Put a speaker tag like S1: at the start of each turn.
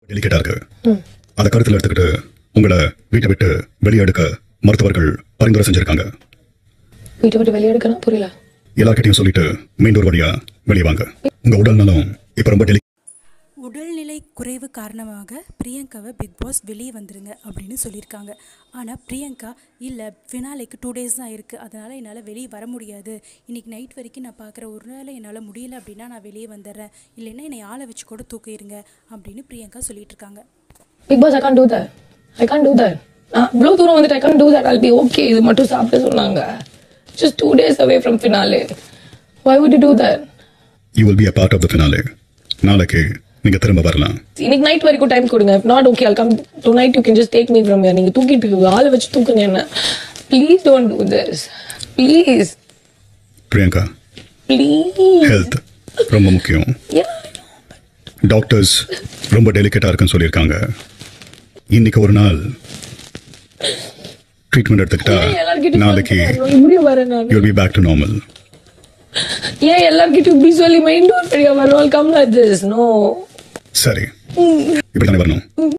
S1: டெலிகேட்டா இருக்கு அதை கருத்துல எடுத்துக்கிட்டு உங்களை வீட்டை விட்டு வெளியே எடுக்க மருத்துவர்கள் பரிந்துரை செஞ்சிருக்காங்க
S2: வீட்டை விட்டு வெளியே எடுக்கணும் புரியல
S1: எல்லார்கிட்டையும் சொல்லிட்டு மெயின் டோர் வழியா வெளியே வாங்க உங்க உடல் நலம் இப்ப ரொம்ப டெலி
S3: உடல்நிலை குறைவு காரணமாக பிரியங்காவை பிக் பாஸ் வெளியே வந்துருங்க அப்படின்னு சொல்லியிருக்காங்க ஆனால் பிரியங்கா இல்லை ஃபினாலேக்கு டூ டேஸ் தான் இருக்குது அதனால் என்னால் வெளியே வர முடியாது இன்றைக்கி நைட் வரைக்கும் நான் பார்க்குற ஒரு நாள் என்னால் முடியல அப்படின்னா நான் வெளியே வந்துடுறேன் இல்லைன்னா என்னை ஆளை வச்சு கூட தூக்கிடுங்க அப்படின்னு பிரியங்கா சொல்லிட்டு இருக்காங்க
S2: big boss I can do that I can do that நான் இவ்வளோ தூரம் வந்துட்டு I can do that I'll be okay இது மட்டும் சாப்பிட சொன்னாங்க just two days away from finale why would you do that
S1: you will be a part of the finale நாளைக்கு நீங்க திரும்ப வரலாம்
S2: இன்னைக்கு நைட் வரைக்கும் டைம் கொடுங்க if not okay I'll come tonight you can just take me from here நீங்க தூக்கிட்டு ஆளை வச்சு தூக்குங்க என்ன please don't do this please
S1: Priyanka
S2: please
S1: health ரொம்ப முக்கியம்
S2: யா
S1: டாக்டர்ஸ் ரொம்ப டெலிகேட்டா இருக்குன்னு சொல்லியிருக்காங்க இன்னைக்கு ஒரு நாள் ட்ரீட்மெண்ட் எடுத்துக்கிட்டா
S2: எல்லார்கிட்டயும்
S1: நாளைக்கு
S2: இப்படி வரேன் நான்
S1: you'll be back to normal
S2: ஏன் எல்லார்கிட்டயும் இப்படி சொல்லி மைண்ட் ஒரு பெரிய வரணும் கம் லைக் திஸ் நோ
S1: சரி இப்படி தானே வரணும்